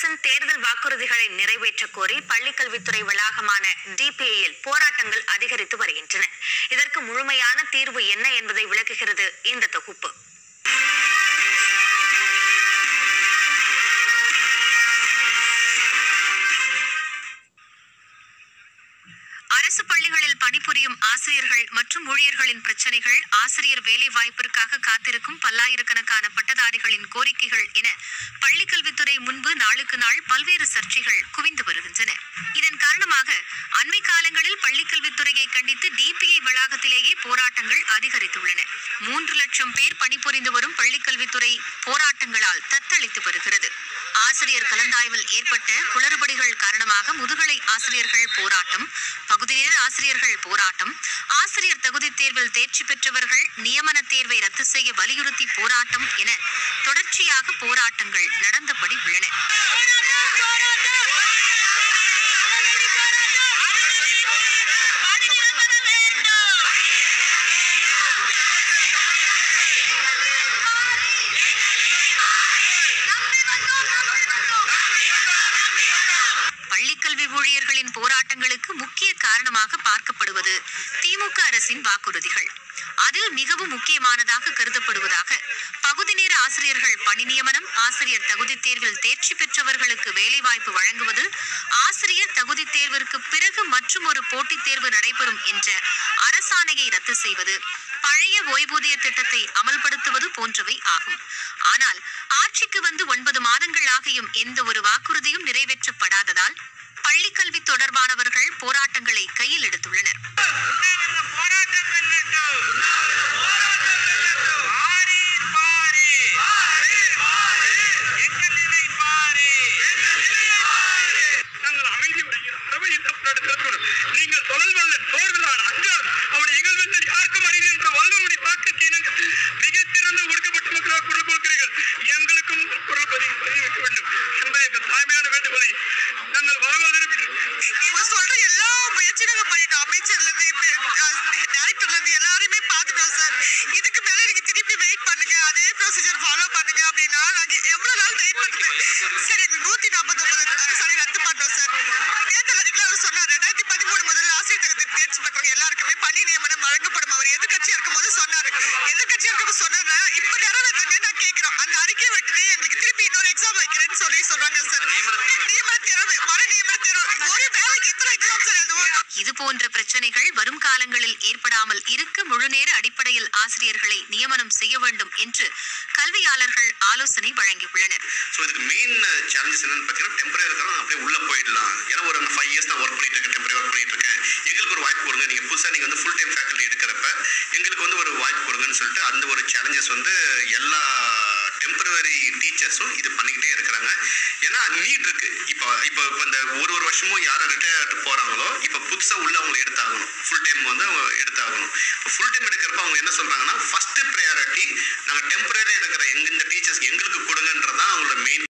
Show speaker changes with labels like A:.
A: அரசின் தேர்தல் வாக்குறுதிகளை நிறைவேற்றக் கோரி பள்ளிக்கல்வித்துறை வளாகமான டிபிஐயில் போராட்டங்கள் அதிகரித்து வருகின்றன இதற்கு முழுமையான தீர்வு என்ன என்பதை விளக்குகிறது இந்த தொகுப்பு அரசு பள்ளிகளில் பணிபுரியும் ஆசிரியர்கள் மற்றும் ஊழியர்களின் பிரச்சனைகள் ஆசிரியர் வேலை வாய்ப்பிற்காக காத்திருக்கும் பல்லாயிரக்கணக்கான பட்டதாரிகளின் கோரிக்கைகள் என பள்ளிக்கல்வித்துறை முன்பு நாளுக்கு நாள் பல்வேறு சர்ச்சைகள் குவிந்து வருகின்றன இதன் காரணமாக அண்மை காலங்களில் பள்ளிக்கல்வித்துறையை கண்டித்து டிபிஐ வளாகத்திலேயே போராட்டங்கள் அதிகரித்துள்ளன மூன்று லட்சம் பேர் பணிபுரிந்து வரும் பள்ளிக்கல்வித்துறை போராட்டங்களால் தத்தளித்து வருகிறது ஆசிரியர் கலந்தாய்வில் ஏற்பட்ட குளறுபடிகள் காரணமாக முதுகலை ஆசிரியர்கள் போராட்டம் பகுதி நேர ஆசிரியர்கள் போராட்டம் ஆசிரியர் தகுதித் தேர்வில் தேர்ச்சி பெற்றவர்கள் நியமன தேர்வை ரத்து செய்ய வலியுறுத்தி போராட்டம் என தொடர்ச்சியாக போராட்டங்கள் நடந்தபடி உள்ளன பள்ளிக்கல்வி ஊழியர்களின் போராட்டங்களுக்கு முக்கிய காரணமாக பார்க்கப்படுவது திமுக அரசின் வாக்குறுதிகள் அதில் மிகவும் முக்கியமானதாக கருதப்படுவதாக பகுதி நேர ஆசிரியர்கள் பணி நியமனம் ஆசிரியர் தகுதித் தேர்வில் தேர்ச்சி பெற்றவர்களுக்கு வேலைவாய்ப்பு வழங்குவது ஆசிரியர் தகுதித் தேர்விற்கு பிறகு மற்றும் ஒரு போட்டித் தேர்வு நடைபெறும் என்ற அரசாணையை ரத்து செய்வது பழைய ஓய்வூதிய திட்டத்தை அமல்படுத்துவது போன்றவை ஆகும் ஆனால் ஆட்சிக்கு வந்து ஒன்பது மாதங்கள் ஆகியும் எந்த ஒரு வாக்குறுதியும் நிறைவேற்றப்படாததால் பள்ளிக்கல்வி தொடர்பானவர்கள் போராட்டங்களை கையில் எடுத்துள்ளனர்
B: போராட்டம் வெல்லட்டும் ஆரி பாரி எங்கள் நிலை பாரி
C: நாங்கள் அமைதி வழியில் அறவை நடத்தணும் நீங்கள் தொழல் வல்லன் போர்விலான் அஞ்சான் அவனை எங்கள் வெல்லன் யாருக்கும் அறிவு என்ற வல்லுநடி வாக்கு நீங்கள் மிகச்சிறந்த ஒடுக்கப்பட்ட மக்களாக குரல் கொடுக்கிறீர்கள் எங்களுக்கும் உங்கள் குரல் பதிவு பதிவு வைக்க வேண்டும் என்பதை எங்கள் தாய்மையான வேண்டுகோளை நாங்கள் வாழ்வாதாரம்
B: இவங்க சொல்ற எல்லா முயற்சியும் நாங்க பண்ணிட்டோம் அமைச்சர்ல இருந்து டைரக்டர்ல இருந்து எல்லாரையுமே பார்த்துட்டோம் சார் இதுக்கு மேல நீங்க திருப்பி வெயிட் பண்ணுங்க அதே ப்ரொசீஜர் ஃபாலோ பண்ணுங்க அப்படின்னா நாங்க எவ்வளவு நாள் வெயிட் பண்றது சார் எங்களுக்கு நூத்தி நாற்பத்தி ஒன்பது அரசாணை ரத்து பண்ணோம் சார் தேர்தல் அறிக்கையில் அவர் சொன்னார் ரெண்டாயிரத்தி பதிமூணு முதல்ல ஆசிரியர் தகுதி தேர்ச்சி பெற்றவங்க எல்லாருக்குமே பணி நியமனம் வழங்கப்படும் அவர் எதிர்கட்சியா இருக்கும் போது சொன்னாரு எதிர்கட்சியா இருக்கும் சொன்னதுல இப்ப நிறைவேற்றுங்க நான் கேட்கிறோம் அந்த அறிக்கையை விட்டுட்டு எங்களுக்கு திருப்பி இன்னொரு எக்ஸாம் வைக்கிறேன்னு சொல்லி சொல்றாங்க சார் நியமன தேர்வு மறு நியமன தேர்வு ஒரு வேலைக்கு எத்தனை எக்ஸாம் சார் எழுதுவோம்
A: இது போன்ற பிரச்சனைகள் வரும் காலங்களில் ஏற்படாமல் இருக்க முழுநேர அடிப்படையில் ஆசிரியர்களை நியமனம் செய்ய வேண்டும் என்று கல்வியாளர்கள் ஆலோசனை வழங்கியுள்ளனர்
D: ஸோ இதுக்கு மெயின் சேலஞ்சஸ் என்னன்னு பார்த்தீங்கன்னா டெம்பரரி இருக்கிறோம் அப்படியே உள்ளே போயிடலாம் ஏன்னா ஒரு ஃபைவ் இயர்ஸ் நான் ஒர்க் பண்ணிட்டு இருக்கேன் டெம்பரரி ஒர்க் பண்ணிட்டு இருக்கேன் எங்களுக்கு ஒரு வாய்ப்பு கொடுங்க நீங்கள் புதுசாக நீங்கள் வந்து ஃபுல் டைம் ஃபேக்கல்ட்டி எடுக்கிறப்ப எங்களுக்கு வந்து ஒரு வாய்ப்பு கொடுங்கன்னு சொல்லிட்டு அந்த ஒரு சேலஞ்சஸ் வந்து எல்லா டெம்பரவரி டீச்சர்ஸும் இது பண்ணிக்கிட்டே இருக்கிறாங்க ஏன்னா நீட் இருக்கு இப்போ இப்போ இப்போ இந்த ஒரு ஒரு வருஷமும் யாரும் ரிட்டையர்ட் போகிறாங்களோ இப்போ புதுசாக உள்ள அவங்களை எடுத்தாகணும் ஃபுல் டைம் வந்து அவங்க எடுத்தாகணும் இப்போ ஃபுல் டைம் எடுக்கிறப்ப அவங்க என்ன சொல்கிறாங்கன்னா ஃபஸ்ட்டு ப்ரையாரிட்டி நாங்கள் டெம்பரரி இருக்கிற எங்க இந்த டீச்சர்ஸ் எங்களுக்கு கொடுங்கன்றதான் அவங்களோட மெயின்